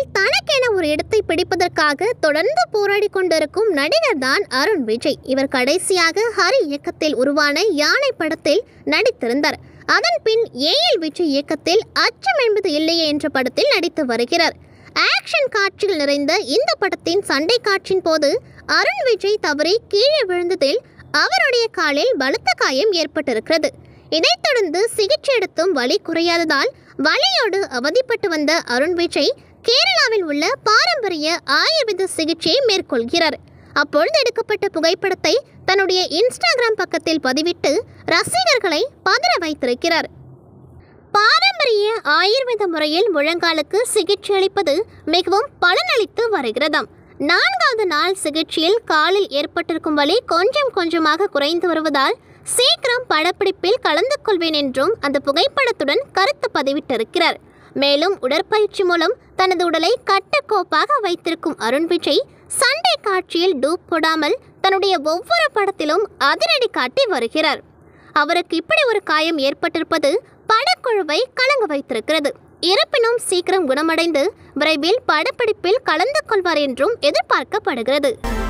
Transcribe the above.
தனக்கென ஒரு இடத்தை பிடிப்பதற்காக தொடர்ந்து போராடி கொண்டிருக்கும் நடிகர் தான் அருண் விஜய் இவர் கடைசியாக ஹரி இயக்கத்தில் உருவான யானை படத்தில் நடித்திருந்தார் அதன் பின் ஏஎல் விஜய் இயக்கத்தில் அச்சம் என்பது இல்லையே என்ற படத்தில் நடித்து வருகிறார் ஆக்ஷன் காட்சிகள் நிறைந்த இந்த படத்தின் சண்டை காட்சியின் போது அருண் விஜய் தவறி கீழே விழுந்ததில் அவருடைய காலில் பலத்த காயம் ஏற்பட்டிருக்கிறது இதைத் தொடர்ந்து சிகிச்சை எடுத்தும் வலி குறையாததால் வலியோடு அவதிப்பட்டு வந்த அருண் விஜய் கேரளாவில் உள்ள பாரம்பரிய ஆயுர்வேத சிகிச்சையை மேற்கொள்கிறார் அப்பொழுது எடுக்கப்பட்ட புகைப்படத்தை தன்னுடைய இன்ஸ்டாகிராம் பக்கத்தில் பதிவிட்டு ரசிகர்களை பதற வைத்திருக்கிறார் பாரம்பரிய ஆயுர்வேத முறையில் முழங்காலுக்கு சிகிச்சை அளிப்பது மிகவும் பலனளித்து வருகிறதாம் நான்காவது நாள் சிகிச்சையில் காலில் ஏற்பட்டிருக்கும் வலி கொஞ்சம் கொஞ்சமாக குறைந்து வருவதால் சீக்கிரம் படப்பிடிப்பில் கலந்து கொள்வேன் என்றும் அந்த புகைப்படத்துடன் கருத்து பதிவிட்டிருக்கிறார் மேலும் உடற்பயிற்சி மூலம் தனது உடலை கட்டுக்கோப்பாக வைத்திருக்கும் அருண் விஜய் சண்டை காட்சியில் டூப் போடாமல் தன்னுடைய ஒவ்வொரு படத்திலும் அதிரடி காட்டி வருகிறார் அவருக்கு இப்படி ஒரு காயம் ஏற்பட்டிருப்பது படக்குழுவை கலங்க வைத்திருக்கிறது இருப்பினும் சீக்கிரம் குணமடைந்து விரைவில் படப்பிடிப்பில் கலந்து கொள்வார் என்றும் எதிர்பார்க்கப்படுகிறது